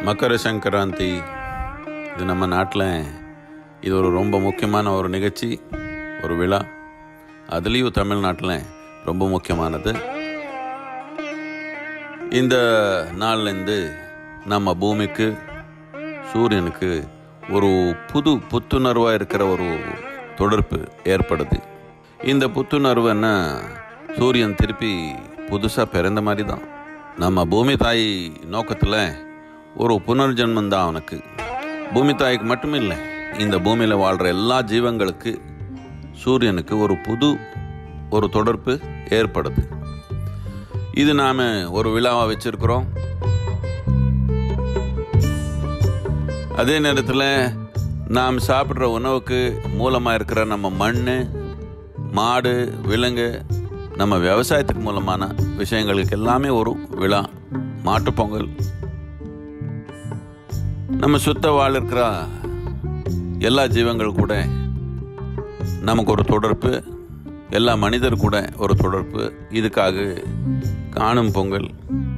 மகர சங்கராந்தி இது நம்ம நாட்டில் இது ஒரு ரொம்ப முக்கியமான ஒரு நிகழ்ச்சி ஒரு விழா அதுலேயும் தமிழ்நாட்டில் ரொம்ப முக்கியமானது இந்த நாள்லேருந்து நம்ம பூமிக்கு சூரியனுக்கு ஒரு புது புத்துணர்வாக இருக்கிற ஒரு தொடர்பு ஏற்படுது இந்த புத்துணர்வு என்ன சூரியன் திருப்பி புதுசாக பிறந்த மாதிரி தான் நம்ம பூமி தாய் நோக்கத்தில் ஒரு புனர்ஜென்மம் தான் அவனுக்கு பூமி தாய்க்கு மட்டும் இல்லை இந்த பூமியில் வாழ்கிற எல்லா ஜீவங்களுக்கு சூரியனுக்கு ஒரு புது ஒரு தொடர்பு ஏற்படுது இது நாம் ஒரு விழாவாக வச்சிருக்கிறோம் அதே நேரத்தில் நாம் சாப்பிட்ற உணவுக்கு மூலமாக இருக்கிற நம்ம மண் மாடு விலங்கு நம்ம விவசாயத்துக்கு மூலமான விஷயங்களுக்கு எல்லாமே ஒரு விழா மாட்டுப்பொங்கல் நம்ம சுத்த வாழ் இருக்கிற எல்லா ஜீவங்கள் கூட நமக்கு ஒரு தொடர்பு எல்லா மனிதர் கூட ஒரு தொடர்பு இதுக்காக காணும் பொங்கல்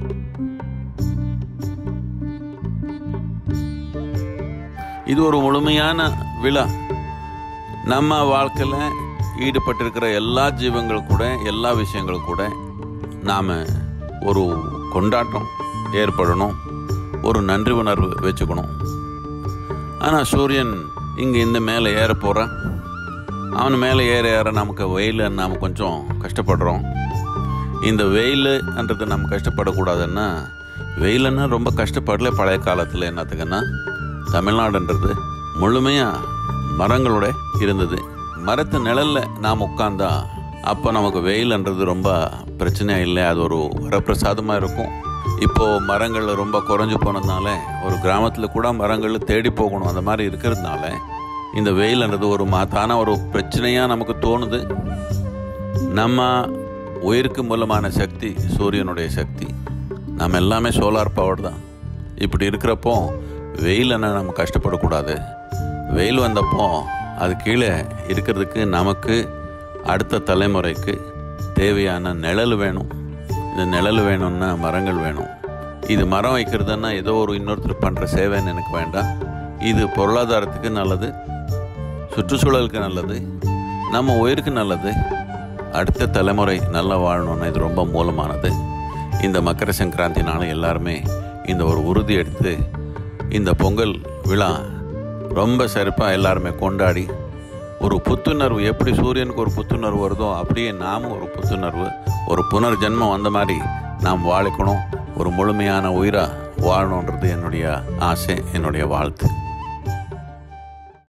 இது ஒரு முழுமையான விழா நம்ம வாழ்க்கையில் ஈடுபட்டிருக்கிற எல்லா ஜீவங்கள் கூட எல்லா விஷயங்கள் கூட நாம் ஒரு கொண்டாட்டம் ஏற்படணும் ஒரு நன்றி உணர்வு வச்சுக்கணும் ஆனால் சூரியன் இங்கே இந்த மேலே ஏற போகிறான் அவன் மேலே ஏற ஏற நமக்கு வெயில் நாம் கொஞ்சம் கஷ்டப்படுறோம் இந்த வெயில்ன்றது நம்ம கஷ்டப்படக்கூடாதுன்னா வெயிலுன்னா ரொம்ப கஷ்டப்படல பழைய காலத்தில் என்னத்துக்குன்னா தமிழ்நாடுன்றது முழுமையாக மரங்களோட இருந்தது மரத்து நிழலில் நாம் உட்காந்தா அப்போ நமக்கு வெயில்ன்றது ரொம்ப பிரச்சனையாக இல்லை அது ஒரு வரப்பிரசாதமாக இருக்கும் இப்போது மரங்கள் ரொம்ப குறைஞ்சு போனதுனால ஒரு கிராமத்தில் கூட மரங்கள் தேடி போகணும் அந்த மாதிரி இருக்கிறதுனால இந்த வெயில்ன்றது ஒரு மாத்தான ஒரு பிரச்சனையாக நமக்கு தோணுது நம்ம உயிருக்கு மூலமான சக்தி சூரியனுடைய சக்தி நம்ம எல்லாமே சோலார் பவர் தான் இப்படி இருக்கிறப்போ வெயிலன்னா நம்ம கஷ்டப்படக்கூடாது வெயில் வந்தப்போ அது கீழே இருக்கிறதுக்கு நமக்கு அடுத்த தலைமுறைக்கு தேவையான நிழல் வேணும் இந்த நிழல் வேணும்னா மரங்கள் வேணும் இது மரம் வைக்கிறதுன்னா ஏதோ ஒரு இன்னொருத்தர் பண்ணுற சேவைன்னு எனக்கு வேண்டாம் இது பொருளாதாரத்துக்கு நல்லது சுற்றுச்சூழலுக்கு நல்லது நம்ம உயிருக்கு நல்லது அடுத்த தலைமுறை நல்லா வாழணும்னா இது ரொம்ப மூலமானது இந்த மக்கர சங்கராந்தினால எல்லாருமே இந்த ஒரு உறுதி எடுத்து இந்த பொங்கல் விழா ரொம்ப சிறப்பாக எல்லாருமே கொண்டாடி ஒரு புத்துணர்வு எப்படி சூரியனுக்கு ஒரு புத்துணர்வு வருதோ அப்படியே நாமும் ஒரு புத்துணர்வு ஒரு புனர்ஜென்மம் வந்த மாதிரி நாம் வாழிக்கணும் ஒரு முழுமையான உயிராக வாழணுன்றது என்னுடைய ஆசை என்னுடைய வாழ்த்து